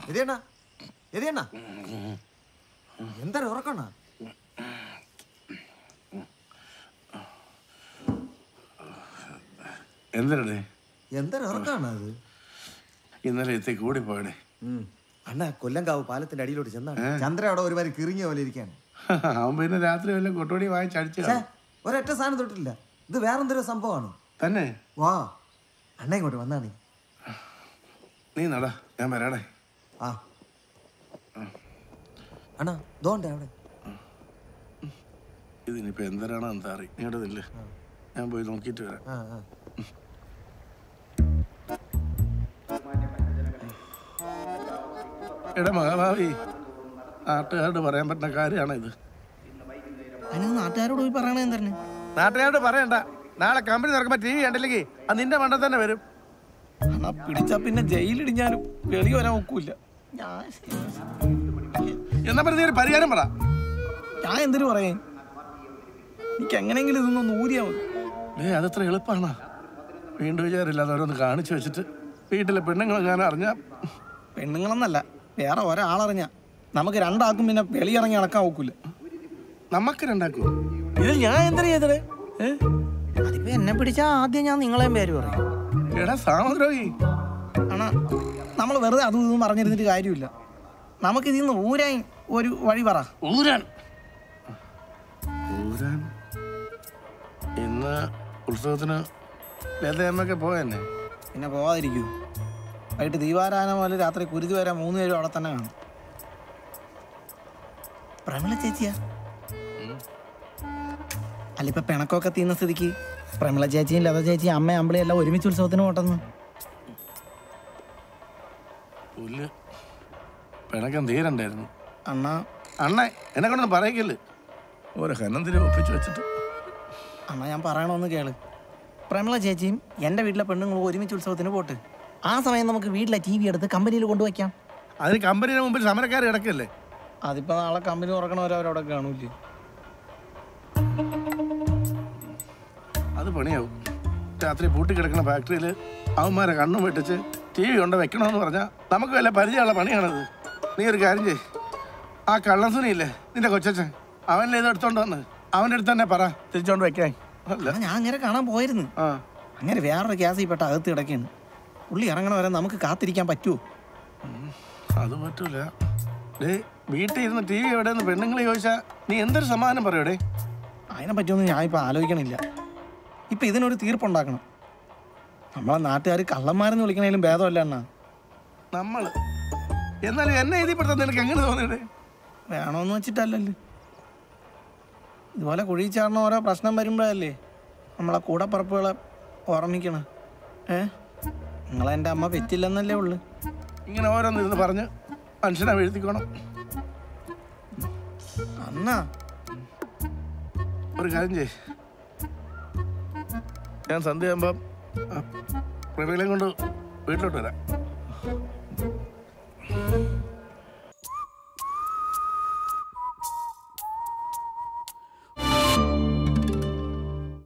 എതിയണ്ണ എതിയണ്ണ എന്താ ഉറക്കണ്ണ എന്തിനടേ എന്താ ഉറക്കാണ് അത് ഇന്നലെ എത്തി കൂടി പോയടേ അണ്ണ കൊല്ലങ്കാവ് പാലത്തിന്റെ അടിയിലോട്ട് ചെന്നാണ് ചന്ദ്ര അവിടെ ഒരുമാതിരി കിറിങ്ങിയ പോലെ ഇരിക്കാണ് അവൻ പിന്നെ രാത്രി വല്ല കൊട്ടുപടി വാങ്ങിച്ചടിച്ചു ഛേ, ഒരൊറ്റ സാധനം തൊട്ടില്ല ഇത് വേറെന്തൊരു സംഭവമാണ് തന്നെ വാ അണ്ണ ഇങ്ങോട്ട് വന്നാണ് നീ നടാ ഞാൻ വരാടേ ആ അണ്ണാ ദോണ്ടേ അവിടെ ഇതിനിപ്പോ എന്തരാണോ എന്താ അറി നീ ഇവിടെ നില്ല് ഞാൻ പോയി നോക്കിയിട്ട് വരാം ആ ആ എടാ മഹാഭാവി നാട്ടുകാരോട് പറയാൻ പറ്റുന്ന കാര്യമാണ് ഇത് അതിന് നാട്ടുകാരോട് പോയി പറയണേ എന്താണ് നാട്ടുകാരോട് പറയണ്ട നാളെ കമ്പനി തുറക്കുമ്പോ ടി വി കണ്ടില്ലെങ്കിൽ അത് നിന്റെ മണ്ട തന്നെ വരും എന്നാ പിടിച്ചാ പിന്നെ ജയിലിടിഞ്ഞാലും വെളി വരാൻ ഒക്കൂല എന്നാ പറഞ്ഞ നീ ഒരു പരിഹാരം പറ ഞാൻ എന്തിനു പറയേ എനിക്ക് എങ്ങനെയെങ്കിലും ഇതൊന്നും ഊരിയാ മതി ഏ അതത്ര എളുപ്പമാണോ വീണ്ടും വിചാരമില്ലാതെ ഓരോന്ന് കാണിച്ചു വെച്ചിട്ട് വീട്ടിലെ പെണ്ണുങ്ങളെങ്ങാനും അറിഞ്ഞാ പെണ്ണുങ്ങളെന്നല്ല വേറെ ഒരാളറിഞ്ഞ നമുക്ക് രണ്ടാക്കും പിന്നെ വെളി ഇറങ്ങി നടക്കാൻ ഒക്കൂല നമുക്ക് രണ്ടാക്കും ഇത് ഞാൻ എന്തിനു ചെയ്തത് അതിപ്പോ എന്നെ പിടിച്ചാ ആദ്യം ഞാൻ നിങ്ങളെയും പേര് പറയും എടാ സാമദ്രോഹി ആണാ നമ്മൾ വെറുതെ അതും ഇതും പറഞ്ഞിരുന്നിട്ട് കാര്യമില്ല നമുക്ക് ഇതിൽ നിന്ന് ഊരാൻ ഒരു വഴി പറ ഊരാൻ ഊരാൻ ഇന്ന് ഉത്സവത്തിന് ലതയമ്മയൊക്കെ പോയെന്നെ പിന്നെ പോവാതിരിക്കൂ വൈകിട്ട് ദീപാരാധന മുതൽ രാത്രി കുരുതി വരെ മൂന്ന് പേരും അവിടെ തന്നെ കാണും പ്രമിള ചേച്ചിയാ അല്ല ഇപ്പൊ പിണക്കമൊക്കെ തീർന്ന സ്ഥിതിക്ക് പ്രമിള ചേച്ചിയും ലത ചേച്ചിയും അമ്മയും അമ്പിളിയും എല്ലാം ഒരുമിച്ച് ഉത്സവത്തിന് പോട്ടെന്ന് പുല്ല് പിണക്കം തീരണ്ടായിരുന്നു അണ്ണാ അണ്ണ എന്നെ കൊണ്ടൊന്നും പറയിക്കല്ലേ ഓരോ ഹനന്തിരി ഒപ്പിച്ച് വെച്ചിട്ട് അണ്ണാ ഞാൻ പറയണമെന്ന് കേള് പ്രമിള ചേച്ചിയും എൻ്റെ വീട്ടിലെ പെണ്ണുങ്ങളും ഒരുമിച്ച് ഉത്സവത്തിന് പോട്ട് ആ സമയം നമുക്ക് വീട്ടിലെ ടി വി എടുത്ത് കമ്പനിയിൽ കൊണ്ടുവയ്ക്കാം അതിന് കമ്പനിയുടെ മുമ്പിൽ സമരക്കാർ കിടക്കല്ലേ അതിപ്പോ നാളെ കമ്പനി തുറക്കണവരവരവിടെ കാണൂല്ലേ അത് പണിയാവും രാത്രി പൂട്ടിക്കിടക്കുന്ന ഫാക്ടറിയിൽ അവന്മാരെ കണ്ണും വെട്ടിച്ച് ടി വി കൊണ്ട് വെക്കണമെന്ന് പറഞ്ഞാൽ നമുക്ക് വല്ല പരിചയമുള്ള പണിയാണത് നീ ഒരു കാര്യം ചെയ് ആ കള്ളൻ സുനിയില്ലേ നിന്റെ കൊച്ചച്ഛൻ അവനിലെ ഇത് എടുത്തോണ്ട് വന്ന് അവൻ്റെ അടുത്ത് തന്നെ പറ തിരിച്ചോണ്ട് വെക്കാൻ അല്ല ആ, ഞാൻ അങ്ങനെ കാണാൻ പോയിരുന്നു ആ അങ്ങനെ വേറൊരു ഗ്യാസിൽ പെട്ട അകത്ത് കിടക്കുകയാണ് പുള്ളി ഇറങ്ങണ വരെ നമുക്ക് കാത്തിരിക്കാൻ പറ്റുമോ അത് പറ്റൂല ഡേ വീട്ടിൽ ഇരുന്ന് ടി വി എവിടെയെന്ന് പെണ്ണുങ്ങൾ ചോദിച്ചാൽ നീ എന്തൊരു സമാധാനം പറയൂടേ അതിനെ പറ്റിയൊന്നും ഞാൻ ഇപ്പം ആലോചിക്കണില്ല ഇപ്പം ഇതിനൊരു തീർപ്പുണ്ടാക്കണം നമ്മളെ നാട്ടുകാർ കള്ളന്മാരെന്ന് വിളിക്കണേലും ഭേദമല്ല അണ്ണാ നമ്മൾ എന്നാലും എന്നെ എഴുതിപ്പെടുത്താൻ നിനക്ക് എങ്ങനെ തോന്നിയിടേ വേണമെന്ന് വെച്ചിട്ടല്ലല്ലോ ഇതുപോലെ കുഴി ചാടണ ഓരോ പ്രശ്നം വരുമ്പോഴല്ലേ നമ്മളെ കൂടപ്പറപ്പുകളെ ഓർമ്മിക്കണം ഏ നിങ്ങളെൻ്റെ അമ്മ പെറ്റില്ലെന്നല്ലേ ഉള്ളു ഇങ്ങനെ ഓരോന്നിരുന്ന് പറഞ്ഞ് മനുഷ്യനെ വീഴ്ത്തിക്കോണം അന്നാ ഒരു കാര്യം ചെയ് ഞാൻ സന്ധ്യ ആകുമ്പം പ്രമീളയും കൊണ്ട് വീട്ടിലോട്ട് വരാം